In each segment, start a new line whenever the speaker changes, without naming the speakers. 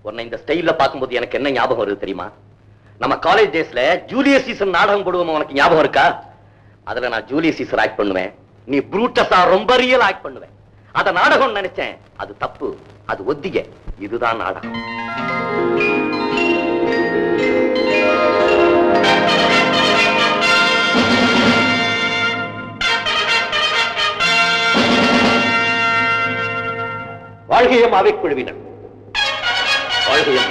உன்னை இந்த ஸ்டைல்ல பார்க்கும்போது எனக்கு என்ன ஞாபகம் வருது தெரியுமா நம்ம காலேஜ் டேஸ்ல ஜூலியஸ் சீசன் நாடகம் போடுவோம் உனக்கு ஞாபகம் இருக்கா அதுல நான் ஜூலியஸ் சீசர் ஆக்ட் பண்ணுவேன் நீ ப்ரூட்டஸா ரொம்ப ரியல் ஆக்ட் பண்ணுவேன் அத நாடகம் நினைச்சேன் அது தப்பு அது ஒத்திக இதுதான் நாடகம் வாழ்கையம் அவை குழுவினர் வாழ்கையம்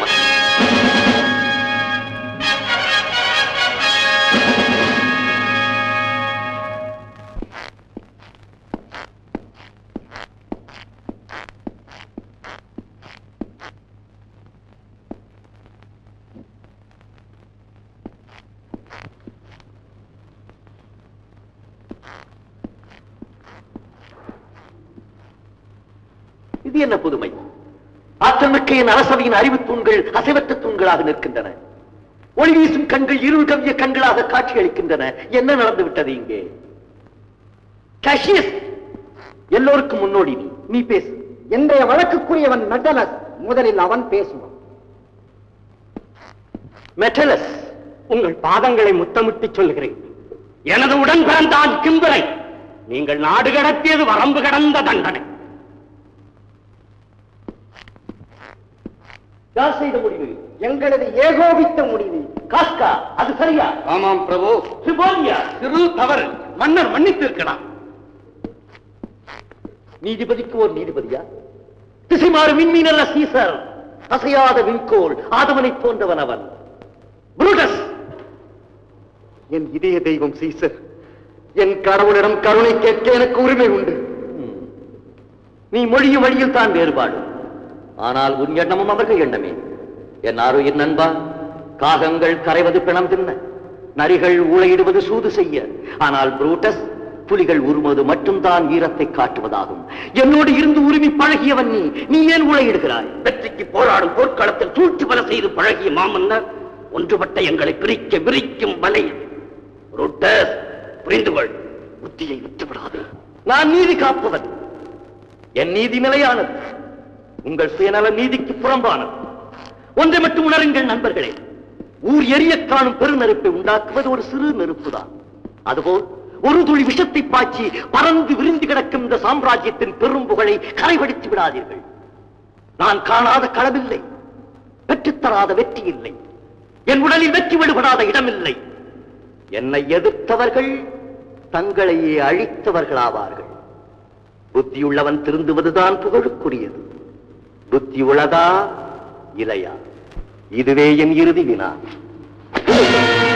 இது என்ன புதுமை ஆற்றமிக்க என் அரசவையின் அறிவு தூண்கள் அசைவற்ற தூண்களாக நிற்கின்றன ஒளி வீசும் கண்கள் இருள் கவிய கண்களாக காட்சியளிக்கின்றன என்ன நடந்து விட்டது இங்கே கேஷியஸ் எல்லோருக்கும் முன்னோடி நீ நீ பேசு
இன்றைய வழக்குக்குரியவன் மெட்டலஸ் முதலில் அவன் பேசுவான்
மெட்டலஸ்
உங்கள் பாதங்களை முத்தமிட்டு சொல்கிறேன் எனது உடன் பிறந்தான் கிம்பரை நீங்கள் நாடு கடத்தியது வரம்பு கடந்த தண்டனை
யார் செய்த முடிவு
எங்களது ஏகோபித்த முடிவு
காஸ்கா அது சரியா
ஆமாம் பிரபு
சிபோலியா
சிறு தவறு மன்னர் மன்னித்திருக்கலாம்
நீதிபதிக்கு ஒரு நீதிபதியா திசைமாறு விண்மீன் அல்ல சீசர் அசையாத விண்கோள் ஆதவனை போன்றவன் அவன் புரூட்டஸ்
என் இதய தெய்வம் சீசர் என் கடவுளிடம் கருணை கேட்க எனக்கு உரிமை உண்டு
நீ மொழியும் வழியில் தான் வேறுபாடு ஆனால் உன் எண்ணமும் அவர்கள் எண்ணமே என் ஆரோயின் நண்பா காகங்கள் கரைவது பிணம் தின்ன நரிகள் ஊழையிடுவது சூது செய்ய ஆனால் புரூட்டஸ் புலிகள் உருவது மட்டும்தான் வீரத்தை காட்டுவதாகும் என்னோடு இருந்து உரிமை பழகியவன் நீ நீ ஏன் ஊழையிடுகிறாய்
வெற்றிக்கு போராடும் போர்க்களத்தில் சூழ்ச்சி பல செய்து பழகிய மாமன்னர் ஒன்றுபட்ட எங்களை பிரிக்க விரிக்கும் வலை புரூட்டஸ், புரிந்து கொள் புத்தியை விட்டுவிடாதே
நான் நீதி காப்பவன் என் நீதி நிலையானது உங்கள் சுயநல நீதிக்கு புறம்பானது ஒன்றை மட்டும் உணருங்கள் நண்பர்களே ஊர் எரிய காணும் பெருநெருப்பை உண்டாக்குவது ஒரு சிறு நெருப்புதான் அதுபோல் ஒரு துளி விஷத்தை பாய்ச்சி பறந்து விரிந்து கிடக்கும் இந்த சாம்ராஜ்யத்தின் பெரும் புகழை கரைபடித்து விடாதீர்கள் நான் காணாத களமில்லை பெற்றுத்தராத வெற்றி இல்லை என் உடலில் வெற்றி விடுபடாத இடமில்லை என்னை எதிர்த்தவர்கள் தங்களையே அழித்தவர்களாவார்கள் புத்தியுள்ளவன் திருந்துவதுதான் புகழுக்குரியது புத்தி உளதா இலையா இதுவே என் இறுதி வினா